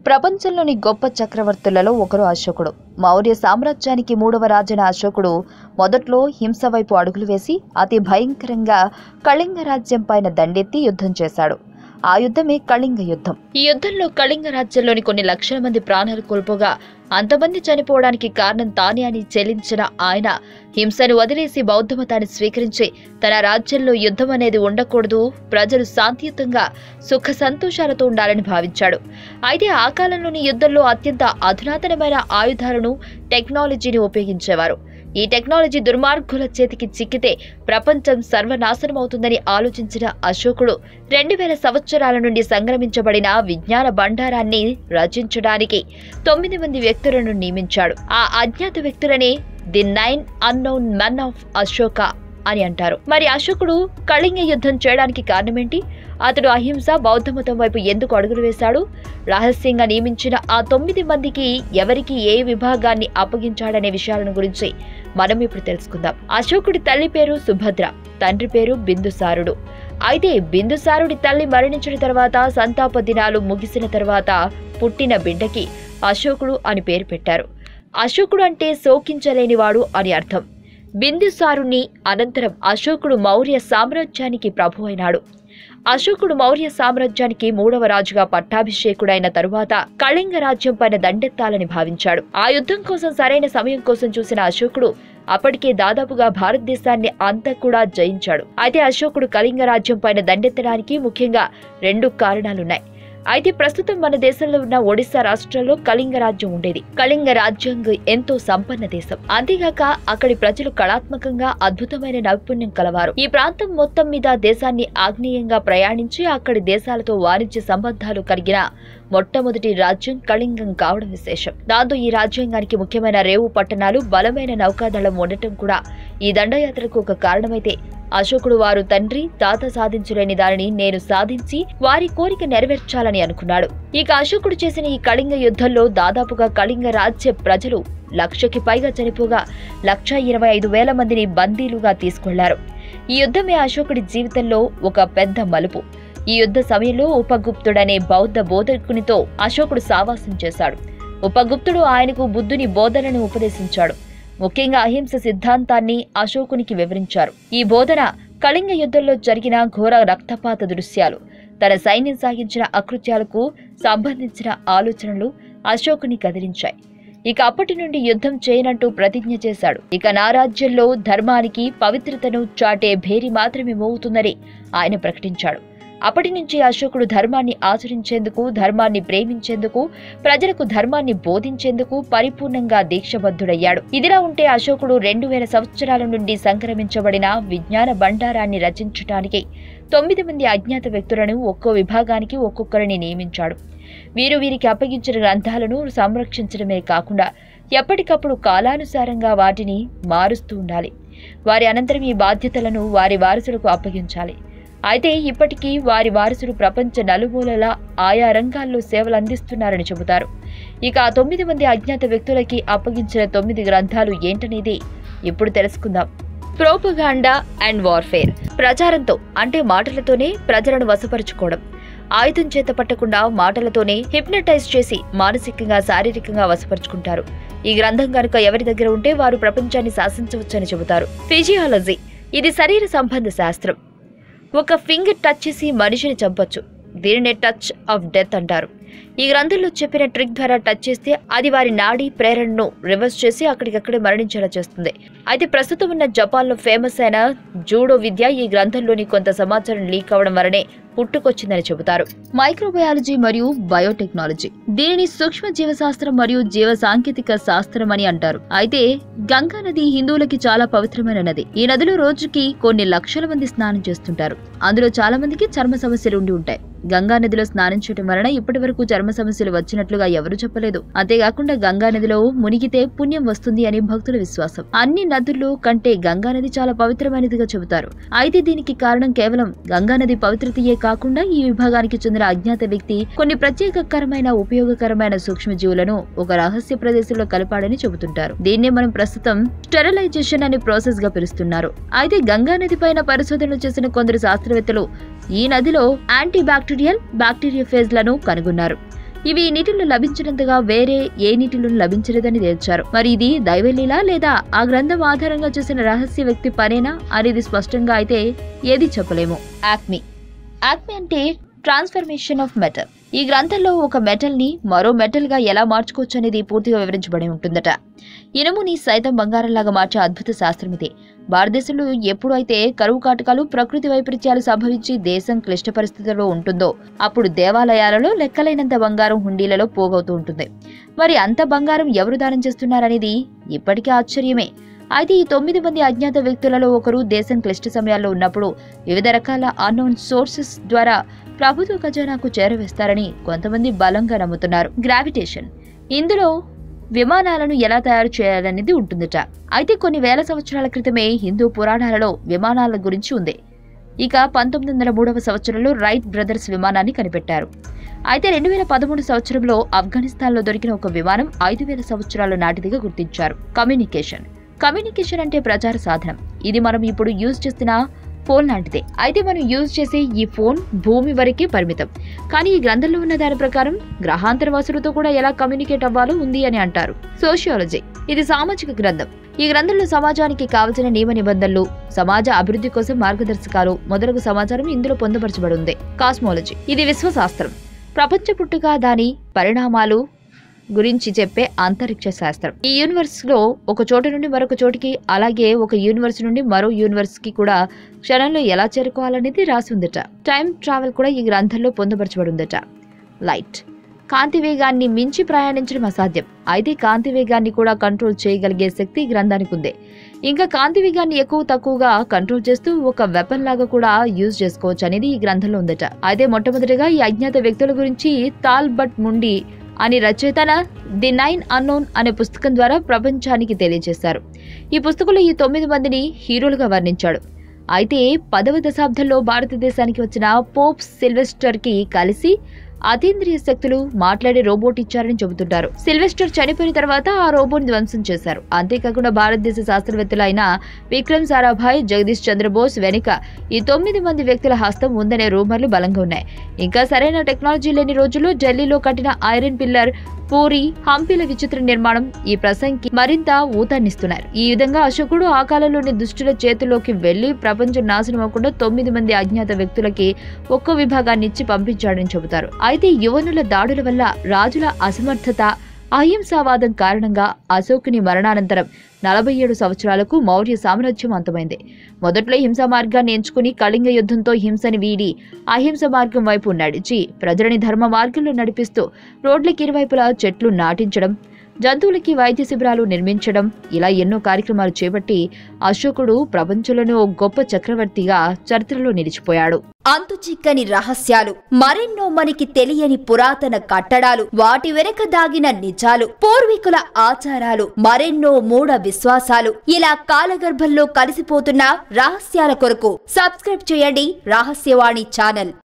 ప్రపంచంలోని గొప్ప చక్రవర్తులలో ఒకరు అశోకుడు మౌర్య సామ్రాజ్యానికి మూడవ రాజైన అశోకుడు మొదట్లో హింస వైపు అడుగులు వేసి అతి భయంకరంగా కళింగ రాజ్యం పైన దండెత్తి యుద్ధం చేశాడు ఆ యుద్ధమే కళింగ యుద్ధం ఈ యుద్ధంలో కళింగ రాజ్యంలోని కొన్ని లక్షల మంది ప్రాణాలు కోల్పోగా అంతమంది చనిపోవడానికి కారణం తానే అని చెల్లించిన ఆయన హింసను వదిలేసి బౌద్ధ మతాన్ని స్వీకరించి తన రాజ్యంలో యుద్ధం అనేది ఉండకూడదు ప్రజలు శాంతియుతంగా సుఖ సంతోషాలతో ఉండాలని భావించాడు అయితే ఆ కాలంలోని యుద్ధంలో అత్యంత అధునాతనమైన ఆయుధాలను టెక్నాలజీని ఉపయోగించేవారు ఈ టెక్నాలజీ దుర్మార్గుల చేతికి చిక్కితే ప్రపంచం సర్వనాశనమవుతుందని ఆలోచించిన అశోకుడు రెండు వేల సంవత్సరాల నుండి సంగ్రమించబడిన విజ్ఞాన భండారాన్ని రచించడానికి తొమ్మిది మంది వ్యక్తులను నియమించాడు ఆ అజ్ఞాత వ్యక్తులనే the nine unknown men of Ashoka అని అంటారు మరి అశోకుడు కళింగ యుద్ధం చేయడానికి కారణమేంటి అతడు అహింస బౌద్ధ మతం వైపు ఎందుకు అడుగులు వేశాడు రహస్యంగా నియమించిన ఆ తొమ్మిది మందికి ఎవరికి ఏ విభాగాన్ని అప్పగించాడనే విషయాలను గురించి మనం ఇప్పుడు తెలుసుకుందాం అశోకుడి తల్లి పేరు సుభద్ర తండ్రి పేరు బిందుసారుడు అయితే బిందుసారుడి తల్లి మరణించిన తర్వాత సంతాప దినాలు ముగిసిన తర్వాత పుట్టిన బిడ్డకి అశోకుడు అని పేరు పెట్టారు అశోకుడు అంటే శోకించలేనివాడు అని అర్థం బిందుసారుని అనంతరం అశోకుడు మౌర్య సామ్రాజ్యానికి ప్రభు అయినాడు అశోకుడు మౌర్య సామ్రాజ్యానికి మూడవ రాజుగా పట్టాభిషేకుడైన తరువాత కళింగ రాజ్యం పైన దండెత్తాలని భావించాడు ఆ యుద్ధం కోసం సరైన సమయం కోసం చూసిన అశోకుడు అప్పటికే దాదాపుగా భారతదేశాన్ని అంతా కూడా జయించాడు అయితే అశోకుడు కళింగ రాజ్యం పైన దండెత్తడానికి ముఖ్యంగా రెండు కారణాలున్నాయి అయితే ప్రస్తుతం మన దేశంలో ఉన్న ఒడిశా రాష్ట్రంలో కళింగ రాజ్యం ఉండేది కళింగ రాజ్యాంగ ఎంతో సంపన్న దేశం అంతేగాక అక్కడి ప్రజలు కళాత్మకంగా అద్భుతమైన నైపుణ్యం కలవారు ఈ ప్రాంతం మొత్తం మీద దేశాన్ని ఆగ్నేయంగా ప్రయాణించి అక్కడి దేశాలతో వాణిజ్య సంబంధాలు కలిగిన మొట్టమొదటి రాజ్యం కళింగం కావడం విశేషం దాంతో ఈ రాజ్యాంగానికి ముఖ్యమైన రేవు పట్టణాలు బలమైన నౌకాదళం ఉండటం కూడా ఈ దండయాత్రకు ఒక కారణమైతే అశోకుడు వారు తండ్రి తాత సాధించలేని దానిని నేను సాధించి వారి కోరిక నెరవేర్చాలని అనుకున్నాడు ఇక అశోకుడు చేసిన ఈ కళింగ యుద్ధంలో దాదాపుగా కళింగ రాజ్య ప్రజలు లక్షకి పైగా చనిపోగా లక్ష ఇరవై ఐదు వేల మందిని బందీలుగా తీసుకెళ్లారు ఈ యుద్ధమే అశోకుడి జీవితంలో ఒక పెద్ద మలుపు ఈ యుద్ధ సమయంలో ఉపగుప్తుడనే బౌద్ధ బోధకునితో అశోకుడు సావాసం చేశాడు ఉపగుప్తుడు ఆయనకు బుద్ధుని బోధనను ఉపదేశించాడు ముఖ్యంగా అహింస సిద్ధాంతాన్ని అశోకునికి వివరించారు ఈ బోధన కళింగ యుద్ధంలో జరిగిన ఘోర రక్తపాత దృశ్యాలు తన సైన్యం సాగించిన అకృత్యాలకు సంబంధించిన ఆలోచనలు అశోకుని కదిలించాయి ఇక అప్పటి నుండి యుద్ధం చేయనంటూ ప్రతిజ్ఞ చేశాడు ఇక నా రాజ్యంలో ధర్మానికి పవిత్రతను చాటే భేరి మాత్రమే మోగుతుందని ఆయన ప్రకటించాడు అప్పటి నుంచి అశోకుడు ధర్మాన్ని ఆచరించేందుకు ధర్మాన్ని ప్రేమించేందుకు ప్రజలకు ధర్మాన్ని బోధించేందుకు పరిపూర్ణంగా దీక్షబద్ధుడయ్యాడు ఇదిలా ఉంటే అశోకుడు రెండు వేల సంవత్సరాల నుండి సంక్రమించబడిన విజ్ఞాన భండారాన్ని రచించడానికి తొమ్మిది మంది అజ్ఞాత వ్యక్తులను ఒక్కో విభాగానికి ఒక్కొక్కరిని నియమించాడు వీరు వీరికి అప్పగించిన గ్రంథాలను సంరక్షించడమే కాకుండా ఎప్పటికప్పుడు కాలానుసారంగా వాటిని మారుస్తూ ఉండాలి వారి అనంతరం ఈ బాధ్యతలను వారి వారసులకు అప్పగించాలి అయితే ఇప్పటికీ వారి వారసులు ప్రపంచ నలుమూలలా ఆయా రంగాల్లో సేవలు అందిస్తున్నారని చెబుతారు ఇక ఆ తొమ్మిది మంది అజ్ఞాత వ్యక్తులకి అప్పగించిన తొమ్మిది గ్రంథాలు ఏంటనేది ఇప్పుడు తెలుసుకుందాం ప్రోపగాండా అండ్ వార్ఫేర్ ప్రచారంతో అంటే మాటలతోనే ప్రజలను వశపరుచుకోవడం ఆయుధం చేత పట్టకుండా మాటలతోనే హిప్నటైజ్ చేసి మానసికంగా శారీరకంగా వశపరుచుకుంటారు ఈ గ్రంథం కనుక ఎవరి దగ్గర ఉంటే వారు ప్రపంచాన్ని శాసించవచ్చని చెబుతారు ఫిజియాలజీ ఇది శరీర సంబంధ శాస్త్రం ఒక ఫింగర్ టచ్ చేసి మనిషిని చంపొచ్చు దీనినే టచ్ ఆఫ్ డెత్ అంటారు ఈ గ్రంథంలో చెప్పిన ట్రిక్ ద్వారా టచ్ చేస్తే అది వారి నాడీ ప్రేరణను రివర్స్ చేసి అక్కడికక్కడే మరణించేలా చేస్తుంది అయితే ప్రస్తుతం ఉన్న జపాన్లో ఫేమస్ అయిన జూడో విద్య ఈ గ్రంథంలోని కొంత సమాచారం లీక్ అవడం వలనే పుట్టుకొచ్చిందని చెబుతారు మైక్రోబయాలజీ మరియు బయోటెక్నాలజీ దీనిని సూక్ష్మ జీవశాస్త్రం మరియు జీవ సాంకేతిక శాస్త్రం అని అంటారు అయితే గంగా నది హిందువులకి చాలా పవిత్రమైన నది ఈ నదిలో రోజుకి కొన్ని లక్షల మంది స్నానం చేస్తుంటారు అందులో చాలా మందికి చర్మ సమస్యలు ఉండి ఉంటాయి గంగా నదిలో స్నానం చేయడం వలన ఇప్పటి వరకు చర్మ సమస్యలు వచ్చినట్లుగా ఎవరూ చెప్పలేదు అంతేకాకుండా గంగా నదిలో మునిగితే పుణ్యం వస్తుంది అని భక్తుల విశ్వాసం అన్ని నదుల్లో కంటే గంగా నది చాలా పవిత్రమైనదిగా చెబుతారు అయితే దీనికి కారణం కేవలం గంగా నది పవిత్రతయే కాకుండా ఈ విభాగానికి చెందిన అజ్ఞాత వ్యక్తి కొన్ని ప్రత్యేకకరమైన ఉపయోగకరమైన సూక్ష్మజీవులను ఒక రహస్య ప్రదేశంలో కలిపాడని చెబుతుంటారు దీన్నే మనం ప్రస్తుతం స్టెరిలైజేషన్ అనే ప్రాసెస్ గా పిలుస్తున్నారు అయితే గంగా నది పైన పరిశోధనలు చేసిన కొందరు శాస్త్రవేత్తలు ఈ నదిలో యాంటీ బ్యాక్టీరియల్ బ్యాక్టీరియా ఫేజ్ లను కనుగొన్నారు ఇవి ఈ నీటిలో లభించినంతగా వేరే ఏ నీటిలో లభించలేదని తేల్చారు మరి ఇది దైవలీల లేదా ఆ గ్రంథం ఆధారంగా చేసిన రహస్య వ్యక్తి పనేనా అనేది స్పష్టంగా అయితే ఏది చెప్పలేము ఆక్మి ఆక్మి అంటే ట్రాన్స్ఫర్మేషన్ ఆఫ్ మెటల్ ఈ గ్రంథంలో ఒక మెటల్ ని మరో మెటల్ గా ఎలా మార్చుకోవచ్చు అనేది పూర్తిగా వివరించబడి ఉంటుందట ఇనుముని సైతం బంగారంలాగా మార్చే అద్భుత శాస్త్రం ఇది భారతదేశంలో ఎప్పుడు అయితే కరువు కాటకాలు ప్రకృతి వైపరీత్యాలు సంభవించి దేశం క్లిష్ట పరిస్థితుల్లో ఉంటుందో అప్పుడు దేవాలయాలలో లెక్కలైనంత బంగారం హుండీలలో పోగవుతూ ఉంటుంది మరి అంత బంగారం ఎవరు దానం చేస్తున్నారనేది ఇప్పటికీ ఆశ్చర్యమే అయితే ఈ తొమ్మిది మంది అజ్ఞాత వ్యక్తులలో ఒకరు దేశం క్లిష్ట సమయాల్లో ఉన్నప్పుడు వివిధ రకాల అన్నోన్ సోర్సెస్ ద్వారా ప్రభుత్వ ఖజానాకు చేరవేస్తారని కొంతమంది బలంగా నమ్ముతున్నారు గ్రావిటేషన్ ఇందులో విమానాలను ఎలా తయారు చేయాలనేది ఉంటుందట అయితే కొన్ని వేల సంవత్సరాల క్రితమే హిందూ పురాణాలలో విమానాల గురించి ఉంది ఇక పంతొమ్మిది వందల మూడవ సంవత్సరంలో రైట్ బ్రదర్స్ విమానాన్ని కనిపెట్టారు అయితే రెండు వేల పదమూడు సంవత్సరంలో ఆఫ్ఘనిస్తాన్లో దొరికిన ఒక విమానం ఐదు వేల సంవత్సరాల నాటిదిగా గుర్తించారు కమ్యూనికేషన్ కమ్యూనికేషన్ అంటే ప్రచార సాధనం ఇది మనం ఇప్పుడు యూజ్ చేస్తున్న ఫోన్ లాంటిదే అయితే మనం యూజ్ చేసే ఈ ఫోన్ భూమి వరకే పరిమితం కానీ ఈ గ్రంథంలో ఉన్న దాని ప్రకారం గ్రహాంతర వాసులతో కూడా ఎలా కమ్యూనికేట్ అవ్వాలో ఉంది అని అంటారు సోషియాలజీ ఇది సామాజిక గ్రంథం ఈ గ్రంథంలో సమాజానికి కావలసిన నియమ నిబంధనలు సమాజ అభివృద్ధి కోసం మార్గదర్శకాలు మొదలగు సమాచారం ఇందులో పొందుపరచబడి ఉంది కాస్మాలజీ ఇది విశ్వశాస్త్రం ప్రపంచ పుట్టుక దాని పరిణామాలు గురించి చెప్పే అంతరిక్ష శాస్త్రం ఈ యూనివర్స్ లో ఒక చోటు నుండి మరొక చోటికి అలాగే ఒక యూనివర్స్ నుండి మరో యూనివర్స్ కి కూడా క్షణంలో ఎలా చేరుకోవాలనేది రాసి ఉందట టైం ట్రావెల్ కూడా ఈ గ్రంథంలో పొందుపరచబడి ఉందట లైట్ కాంతి వేగాన్ని మించి ప్రయాణించడం అసాధ్యం అయితే కాంతి వేగాన్ని కూడా కంట్రోల్ చేయగలిగే శక్తి ఈ గ్రంథానికి ఉంది ఇంకా కాంతి వేగాన్ని ఎక్కువ తక్కువగా కంట్రోల్ చేస్తూ ఒక వెపన్ లాగా కూడా యూజ్ చేసుకోవచ్చు అనేది ఈ గ్రంథంలో ఉందట అయితే మొట్టమొదటిగా ఈ అజ్ఞాత వ్యక్తుల గురించి తాల్బట్ ముండి అని రచయితల ది నైన్ అన్నోన్ అనే పుస్తకం ద్వారా ప్రపంచానికి తెలియజేశారు ఈ పుస్తకంలో ఈ తొమ్మిది మందిని హీరోలుగా వర్ణించాడు అయితే పదవ దశాబ్దంలో భారతదేశానికి వచ్చిన పోప్ సిల్వెస్టర్ కి కలిసి అతీంద్రియ శక్తులు మాట్లాడే రోబోట్ ఇచ్చారని చెబుతుంటారు సిల్వెస్టర్ చనిపోయిన తర్వాత ఆ రోబోట్ ధ్వంసం చేశారు అంతేకాకుండా భారతదేశ శాస్త్రవేత్తలైన విక్రమ్ సారాభాయ్ జగదీష్ చంద్రబోస్ వెనుక ఈ తొమ్మిది మంది వ్యక్తుల హస్తం ఉందనే రూమర్లు బలంగా ఉన్నాయి ఇంకా సరైన టెక్నాలజీ లేని రోజుల్లో ఢిల్లీలో కట్టిన ఐరన్ పిల్లర్ పూరి హంపీల విచిత్ర నిర్మాణం ఈ ప్రసంగి మరింత ఊతాన్నిస్తున్నారు ఈ విధంగా అశోకుడు ఆ కాలంలోని దుష్టుల చేతిలోకి వెళ్లి ప్రపంచం నాశనం అవ్వకుండా తొమ్మిది మంది అజ్ఞాత వ్యక్తులకి ఒక్కో విభాగాన్ని ఇచ్చి పంపించాడని చెబుతారు అయితే యువనుల దాడుల వల్ల రాజుల అసమర్థత అహింసావాదం కారణంగా అశోకుని మరణానంతరం నలభై ఏడు సంవత్సరాలకు మౌర్య సామ్రాజ్యం అంతమైంది మొదట్లో హింసా మార్గాన్ని ఎంచుకుని కళింగ యుద్ధంతో హింసని వీడి అహింస మార్గం వైపు నడిచి ప్రజలని ధర్మ మార్గంలో నడిపిస్తూ రోడ్లకి ఇరువైపులా చెట్లు నాటించడం జంతువులకి వైద్య శిబిరాలు నిర్మించడం ఇలా ఎన్నో కార్యక్రమాలు చేపట్టి అశోకుడు ప్రపంచంలోనే ఓ గొప్ప చక్రవర్తిగా చరిత్రలో నిలిచిపోయాడు అంతు చిక్కని రహస్యాలు మరెన్నో మనకి తెలియని పురాతన కట్టడాలు వాటి వెనక దాగిన నిజాలు పూర్వీకుల ఆచారాలు మరెన్నో మూఢ విశ్వాసాలు ఇలా కాలగర్భంలో కలిసిపోతున్న రహస్యాల కొరకు సబ్స్క్రైబ్ చేయండి రహస్యవాణి ఛానల్